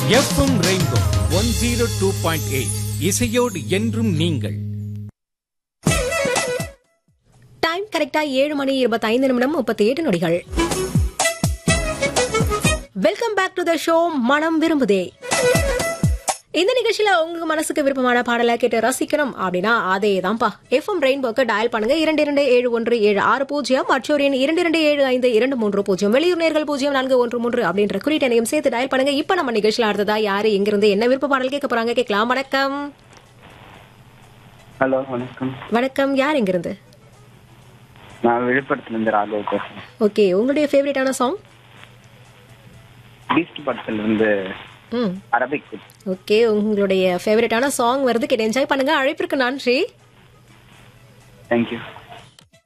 FM rainbow one zero two point eight இசையோடு என்றும் நீங்கள் டைம் கரெக்டா ஏழு மணி இருபத்தைந்து நிமிடம் முப்பத்தி எட்டு நொடிகள் welcome back to the show மனம் விரும்புதே இந்த நிகழ்ச்சியில உங்க மனசுக்கு விருப்பமான பாடலை கேட்டு ரசிக்கணும் அப்படின்னா அதே தான்ப்பா எஃப்எம் ரெயின்போக்கு டயல் பண்ணுங்க இரண்டு இரண்டு ஏழு ஒன்று ஏழு ஆறு பூஜ்ஜியம் மற்றொரு எண் இரண்டு இரண்டு ஏழு ஐந்து இரண்டு மூன்று பூஜ்ஜியம் வெளியூர் நேர்கள் பூஜ்ஜியம் நான்கு ஒன்று மூன்று அப்படின்ற குறியீட்டையும் சேர்த்து டயல் பண்ணுங்க இப்ப நம்ம நிகழ்ச்சியில அடுத்ததா யாரு எங்கிருந்து என்ன விருப்ப பாடல் கேட்க போறாங்க கேட்கலாம் வணக்கம் ஹலோ வணக்கம் வணக்கம் யார் எங்கிருந்து நான் விழுப்புரத்துலேருந்து ராகவ் பேசுகிறேன் ஓகே உங்களுடைய ஃபேவரட்டான சாங் பீஸ்ட் படத்துலேருந்து ம் அரபிக் ஓகே உங்களுடைய ஃபேவரட்டான சாங் வருது கேட்டு என்ஜாய் பண்ணுங்க அழைப்பிற்கு நன்றி தேங்க்யூ